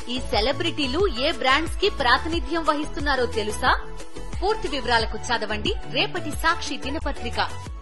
ఈ సెలబ్రిటీలు ఏ బ్రాండ్స్ కి ప్రాతినిధ్యం వహిస్తున్నారో తెలుసా పూర్తి వివరాలకు చదవండి రేపటి సాక్షి దినపత్రిక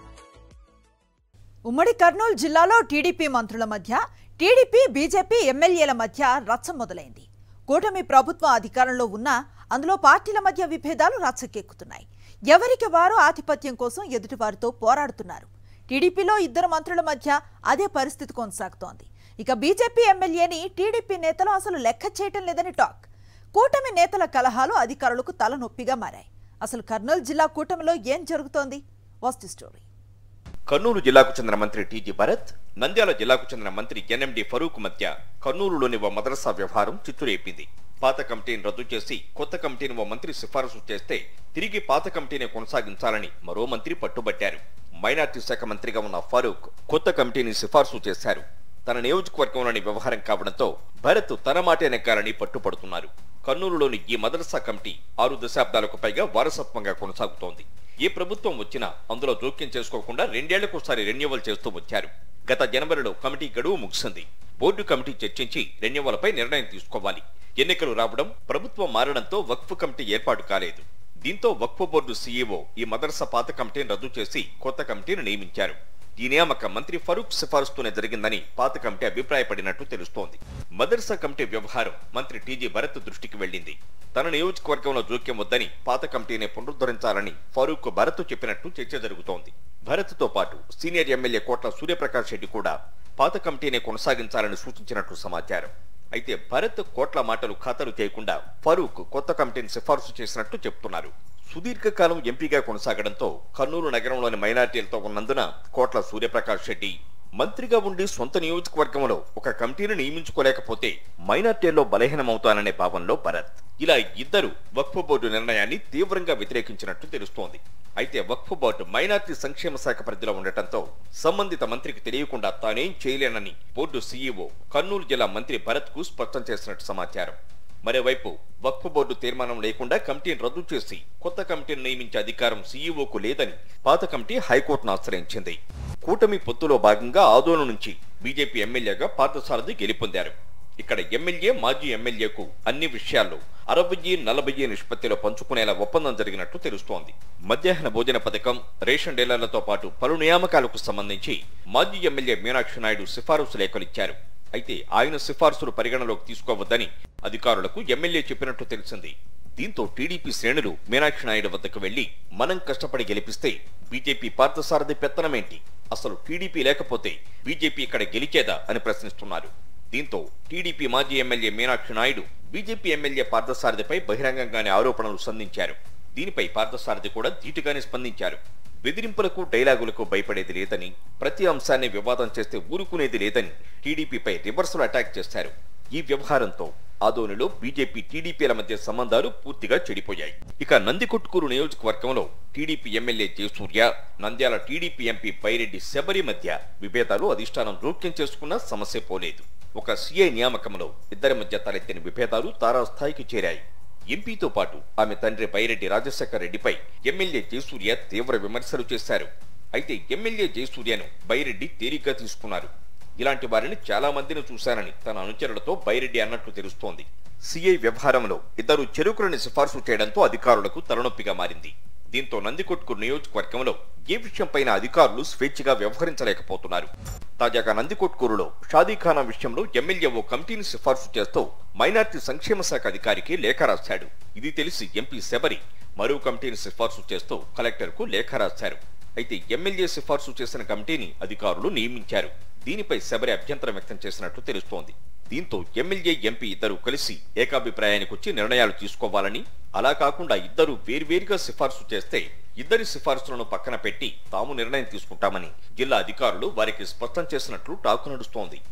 ఉమ్మడి కర్నూలు జిల్లాలో టీడీపీ మంత్రుల మధ్య టీడీపీ బీజేపీ ఎమ్మెల్యేల మధ్య రచ్చ మొదలైంది కూటమి ప్రభుత్వం అధికారంలో ఉన్నా అందులో పార్టీల మధ్య విభేదాలు రచ్చకెక్కుతున్నాయి ఎవరికి వారు ఆధిపత్యం కోసం ఎదుటివారితో పోరాడుతున్నారు టీడీపీలో ఇద్దరు మంత్రుల మధ్య అదే పరిస్థితి కొనసాగుతోంది ఇక బీజేపీ ఎమ్మెల్యేని టీడీపీ నేతలు అసలు లెక్క చేయటం లేదని టాక్ కూటమి నేతల కలహాలు అధికారులకు తలనొప్పిగా మారాయి అసలు కర్నూలు జిల్లా కూటమిలో ఏం జరుగుతోంది వాస్ట్ స్టోరీ కర్నూలు జిల్లాకు చెందిన మంత్రి టీజీ భరత్ నంద్యాల జిల్లాకు చెందిన మంత్రి ఎన్ఎండి ఫరూక్ మధ్య కర్నూలులోని ఓ మదరసా వ్యవహారం చిచ్చురేపింది పాత కమిటీని రద్దు చేసి కొత్త కమిటీని ఓ మంత్రి సిఫారసు చేస్తే తిరిగి పాత కమిటీని కొనసాగించాలని మరో మంత్రి పట్టుబట్టారు మైనార్టీ శాఖ మంత్రిగా ఉన్న ఫరూక్ కొత్త కమిటీని సిఫార్సు చేశారు తన నియోజకవర్గంలోని వ్యవహారం కావడంతో భరత్ తన మాటే నెగ్గాలని పట్టుపడుతున్నారు కర్నూలులోని ఈ మదరసా కమిటీ ఆరు దశాబ్దాలకు పైగా వారసత్వంగా కొనసాగుతోంది ఏ ప్రభుత్వం వచ్చినా అందులో జోక్యం చేసుకోకుండా రెండేళ్లకోసారి రెన్యువల్ చేస్తూ వచ్చారు గత జనవరిలో కమిటీ గడువు ముగిసింది బోర్డు కమిటీ చర్చించి రెన్యువల్పై నిర్ణయం తీసుకోవాలి ఎన్నికలు రావడం ప్రభుత్వం మారడంతో వక్ఫ్ కమిటీ ఏర్పాటు కాలేదు దీంతో వక్ఫ్ బోర్డు సీఈఓ ఈ మదరసా పాత కమిటీని రద్దు చేసి కొత్త కమిటీని నియమించారు ఈ నియామకం మంత్రి ఫరూక్ సిఫారసుతోనే జరిగిందని పాత కమిటీ అభిప్రాయపడినట్టు తెలుస్తోంది మదర్సా కమిటీ వ్యవహారం మంత్రి టీజీ భరత్ దృష్టికి వెళ్ళింది తన నియోజకవర్గంలో జోక్యం వద్దని పాత కమిటీని పునరుద్ధరించాలని ఫరూక్ భరత్ చెప్పినట్టు చర్చ జరుగుతోంది భరత్తో పాటు సీనియర్ ఎమ్మెల్యే కోట్ల సూర్యప్రకాష్ రెడ్డి కూడా పాత కమిటీని కొనసాగించాలని సూచించినట్టు సమాచారం అయితే భరత్ కోట్ల మాటలు ఖాతరు చేయకుండా ఫరూక్ కొత్త కమిటీని సిఫార్సు చేసినట్టు చెప్తున్నారు సుదీర్ఘకాలం ఎంపీగా కొనసాగడంతో కర్నూలు నగరంలోని మైనార్టీలతో ఉన్నందున కోట్ల సూర్యప్రకాష్ రెడ్డి మంత్రిగా ఉండి సొంత నియోజకవర్గంలో ఒక కమిటీని నియమించుకోలేకపోతే మైనార్టీల్లో బలహీనమవుతాననే భావంలో భరత్ ఇలా ఇద్దరు వక్ఫ్ బోర్డు నిర్ణయాన్ని తీవ్రంగా వ్యతిరేకించినట్టు తెలుస్తోంది అయితే వక్ఫ్ బోర్డు మైనార్టీ సంక్షేమ శాఖ పరిధిలో ఉండటంతో సంబంధిత మంత్రికి తెలియకుండా తానేం చేయలేనని బోర్డు సీఈఓ కర్నూలు జిల్లా మంత్రి భరత్ కు స్పష్టం చేసినట్టు సమాచారం మరోవైపు వక్ఫ్ బోర్డు తీర్మానం లేకుండా కమిటీని రద్దు చేసి కొత్త కమిటీని నియమించే అధికారం సీఈఓకు లేదని పాత కమిటీ హైకోర్టును ఆశ్రయించింది కూటమి పొత్తులో భాగంగా ఆదోను నుంచి బీజేపీ ఎమ్మెల్యేగా పార్థసారథి గెలుపొందారు ఇక్కడ ఎమ్మెల్యే మాజీ ఎమ్మెల్యేకు అన్ని విషయాల్లో అరవై నలభై నిష్పత్తిలో పంచుకునేలా ఒప్పందం జరిగినట్టు తెలుస్తోంది మధ్యాహ్న భోజన పథకం రేషన్ డీలర్లతో పాటు పలు నియామకాలకు సంబంధించి మాజీ ఎమ్మెల్యే మీనాక్షి నాయుడు సిఫారసు లేఖలిచ్చారు అయితే ఆయన సిఫార్సులు పరిగణలోకి తీసుకోవద్దని అధికారులకు ఎమ్మెల్యే చెప్పినట్టు తెలిసింది దీంతో టీడీపీ శ్రేణులు మీనాక్షి నాయుడు వద్దకు వెళ్లి మనం కష్టపడి గెలిపిస్తే బీజేపీ పార్థసారథి పెత్తనమేంటి అసలు టీడీపీ లేకపోతే బీజేపీ ఇక్కడ గెలిచేదా అని ప్రశ్నిస్తున్నారు దీంతో టీడీపీ మాజీ MLA Meenakshi Naidu BJP MLA పార్థసారథిపై బహిరంగంగానే ఆరోపణలు సంధించారు దీనిపై పార్థసారథి కూడా ధీటుగానే స్పందించారు బెదిరింపులకు డైలాగులకు భయపడేది లేదని ప్రతి అంశాన్ని వివాదం చేస్తే ఊరుకునేది లేదని టీడీపీపై రివర్సల్ అటాక్ చేశారు ఈ వ్యవహారంతో ఆదోనిలో బీజేపీ టీడీపీల మధ్య సంబంధాలు పూర్తిగా చెడిపోయాయి ఇక నందికొట్కూరు నియోజకవర్గంలో TDP MLA Jayasurya Nandyal TDP MP Byreddy Shabari మధ్య విభేదాలు అధిష్టానం జోక్యం చేసుకున్న సమస్య పోలేదు ఒక సీఐ నియామకంలో ఇద్దరి మధ్య తలెత్తిన విభేదాలు తారాస్థాయికి చేరాయి ఎంపీతో పాటు ఆమె తండ్రి పైరెడ్డి రాజశేఖర రెడ్డిపై ఎమ్మెల్యే జయసూర్య తీవ్ర విమర్శలు చేశారు అయితే ఎమ్మెల్యే జయసూర్యను బైరెడ్డి తేలిగ్గా తీసుకున్నారు ఇలాంటి వారిని చాలా మందిని చూశానని తన అనుచరులతో బైరెడ్డి అన్నట్లు తెలుస్తోంది సిఐ వ్యవహారంలో ఇద్దరు చెరుకులని సిఫార్సు చేయడంతో అధికారులకు తలనొప్పిగా మారింది దీంతో నందికొట్కూరు నియోజకవర్గంలో ఏ విషయంపైన అధికారులు స్వేచ్ఛగా వ్యవహరించలేకపోతున్నారు తాజాగా నందికొట్కూరులో షాదీఖానా విషయంలో ఎమ్మెల్యే ఓ కమిటీని సిఫార్సు చేస్తూ మైనార్టీ సంక్షేమ శాఖ అధికారికి లేఖ రాశాడు ఇది తెలిసి ఎంపీ శబరి మరో కమిటీని సిఫార్సు చేస్తూ కలెక్టర్కు లేఖ రాశారు అయితే ఎమ్మెల్యే సిఫార్సు చేసిన కమిటీని అధికారులు నియమించారు దీనిపై శబరి అభ్యంతరం వ్యక్తం చేసినట్లు తెలుస్తోంది దీంతో ఎమ్మెల్యే ఎంపీ ఇద్దరు కలిసి ఏకాభిప్రాయానికి వచ్చి నిర్ణయాలు తీసుకోవాలని అలా కాకుండా ఇద్దరు వేర్వేరుగా సిఫార్సు చేస్తే ఇద్దరి సిఫార్సులను పక్కన పెట్టి తాము నిర్ణయం తీసుకుంటామని జిల్లా అధికారులు వారికి స్పష్టం చేసినట్లు టాకు నడుస్తోంది